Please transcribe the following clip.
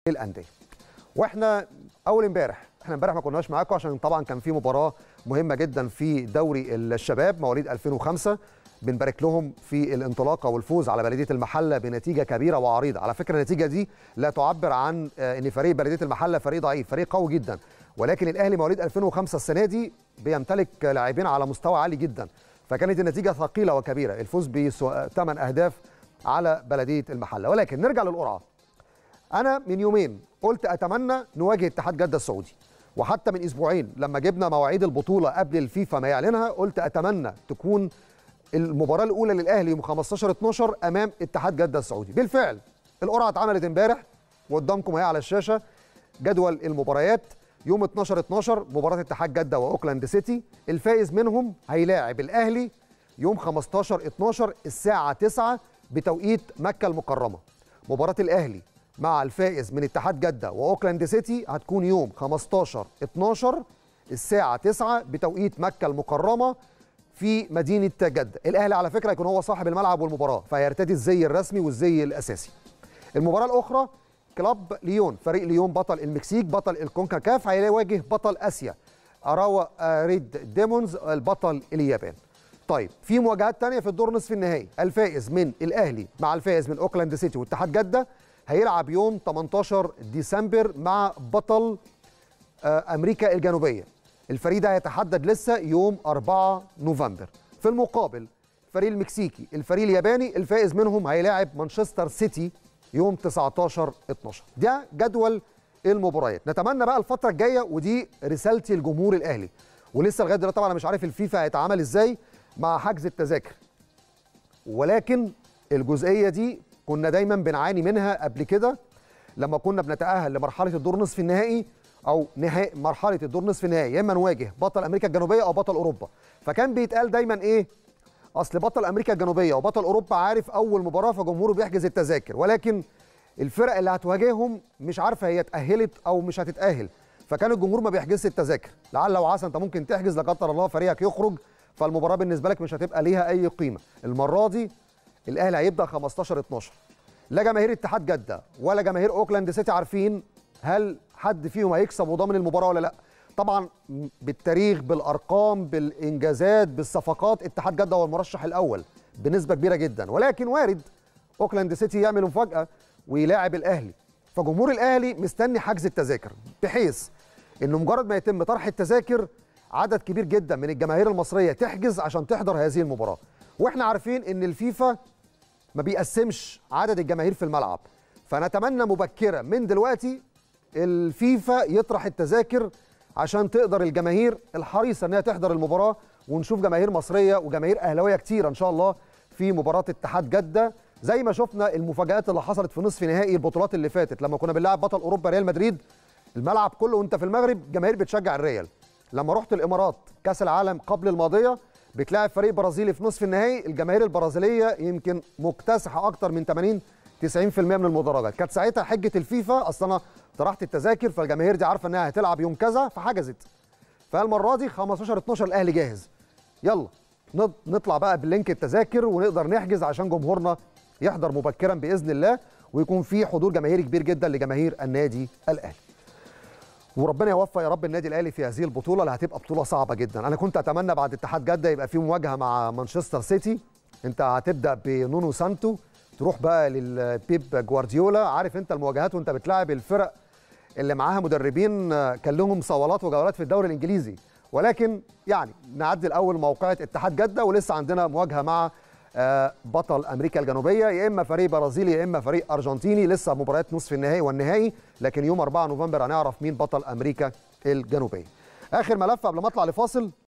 الانديه واحنا اول امبارح احنا امبارح ما كناش معاكم عشان طبعا كان في مباراه مهمه جدا في دوري الشباب مواليد 2005 بنبارك لهم في الانطلاقه والفوز على بلديه المحله بنتيجه كبيره وعريضه على فكره النتيجه دي لا تعبر عن ان فريق بلديه المحله فريق ضعيف فريق قوي جدا ولكن الاهلي مواليد 2005 السنه دي بيمتلك لاعبين على مستوى عالي جدا فكانت النتيجه ثقيله وكبيره الفوز بثمان اهداف على بلديه المحله ولكن نرجع للقرعه انا من يومين قلت اتمنى نواجه اتحاد جده السعودي وحتى من اسبوعين لما جبنا مواعيد البطوله قبل الفيفا ما يعلنها قلت اتمنى تكون المباراه الاولى للاهلي يوم 15 12 امام اتحاد جده السعودي بالفعل القرعه اتعملت امبارح وقدامكم اهي على الشاشه جدول المباريات يوم 12 12 مباراه اتحاد جده واوكلاند سيتي الفائز منهم هيلاعب الاهلي يوم 15 12 الساعه 9 بتوقيت مكه المكرمه مباراه الاهلي مع الفائز من اتحاد جده واوكلاند سيتي هتكون يوم 15 12 الساعه 9 بتوقيت مكه المكرمه في مدينه جده الاهلي على فكره يكون هو صاحب الملعب والمباراه فهيرتدي الزي الرسمي والزي الاساسي المباراه الاخرى كلاب ليون فريق ليون بطل المكسيك بطل الكونكاكاف هيواجه بطل اسيا اراوا ريد ديمونز البطل اليابان طيب في مواجهات تانية في الدور نصف النهائي الفائز من الاهلي مع الفائز من اوكلاند سيتي واتحاد جده هيلعب يوم 18 ديسمبر مع بطل امريكا الجنوبيه الفريق ده هيتحدد لسه يوم 4 نوفمبر في المقابل الفريق المكسيكي الفريق الياباني الفائز منهم هيلاعب مانشستر سيتي يوم 19 12 ده جدول المباريات نتمنى بقى الفتره الجايه ودي رسالتي لجمهور الاهلي ولسه لغايه دلوقتي طبعا انا مش عارف الفيفا هيتعامل ازاي مع حجز التذاكر ولكن الجزئيه دي كنا دايما بنعاني منها قبل كده لما كنا بنتاهل لمرحله الدور نصف النهائي او نهائي مرحله الدور نصف النهائي يا اما نواجه بطل امريكا الجنوبيه او بطل اوروبا فكان بيتقال دايما ايه اصل بطل امريكا الجنوبيه وبطل اوروبا عارف اول مباراه فجمهوره بيحجز التذاكر ولكن الفرق اللي هتواجههم مش عارفه هي اتاهلت او مش هتتاهل فكان الجمهور ما بيحجزش التذاكر لعل وعسى انت ممكن تحجز لا قدر الله فريقك يخرج فالمباراه بالنسبه لك مش هتبقى ليها اي قيمه المره دي الاهلي هيبدا 15 12 لا جماهير اتحاد جده ولا جماهير اوكلاند سيتي عارفين هل حد فيهم هيكسب وضامن المباراه ولا لا طبعا بالتاريخ بالارقام بالانجازات بالصفقات اتحاد جده هو المرشح الاول بنسبه كبيره جدا ولكن وارد اوكلاند سيتي يعمل مفاجاه ويلاعب الاهلي فجمهور الاهلي مستني حجز التذاكر بحيث انه مجرد ما يتم طرح التذاكر عدد كبير جدا من الجماهير المصريه تحجز عشان تحضر هذه المباراه واحنا عارفين ان الفيفا ما بيقسمش عدد الجماهير في الملعب فنتمنى مبكرا من دلوقتي الفيفا يطرح التذاكر عشان تقدر الجماهير الحريصه انها تحضر المباراه ونشوف جماهير مصريه وجماهير اهلاويه كتير ان شاء الله في مباراه اتحاد جده زي ما شفنا المفاجات اللي حصلت في نصف نهائي البطولات اللي فاتت لما كنا بنلعب بطل اوروبا ريال مدريد الملعب كله وانت في المغرب جماهير بتشجع الريال لما رحت الامارات كاس العالم قبل الماضيه بتلاعب فريق برازيلي في نصف النهائي الجماهير البرازيليه يمكن مكتسحه اكتر من 80 90% من المدرجات كانت ساعتها حجه الفيفا اصل انا طرحت التذاكر فالجماهير دي عارفه انها هتلعب يوم كذا فحجزت فالمره دي 15 12 الاهلي جاهز يلا نطلع بقى باللينك التذاكر ونقدر نحجز عشان جمهورنا يحضر مبكرا باذن الله ويكون في حضور جماهيري كبير جدا لجماهير النادي الاهلي وربنا يوفق يا رب النادي الاهلي في هذه البطوله اللي هتبقى بطوله صعبه جدا انا كنت اتمنى بعد اتحاد جده يبقى في مواجهه مع مانشستر سيتي انت هتبدا بنونو سانتو تروح بقى للبيب جوارديولا عارف انت المواجهات وانت بتلاعب الفرق اللي معاها مدربين كان لهم صولات وجولات في الدوري الانجليزي ولكن يعني نعدي الاول موقعه اتحاد جده ولسه عندنا مواجهه مع بطل امريكا الجنوبيه يا اما فريق برازيلي يا اما فريق ارجنتيني لسه مباريات نصف النهائي والنهائي لكن يوم 4 نوفمبر هنعرف مين بطل امريكا الجنوبيه اخر ملف قبل ما اطلع لفاصل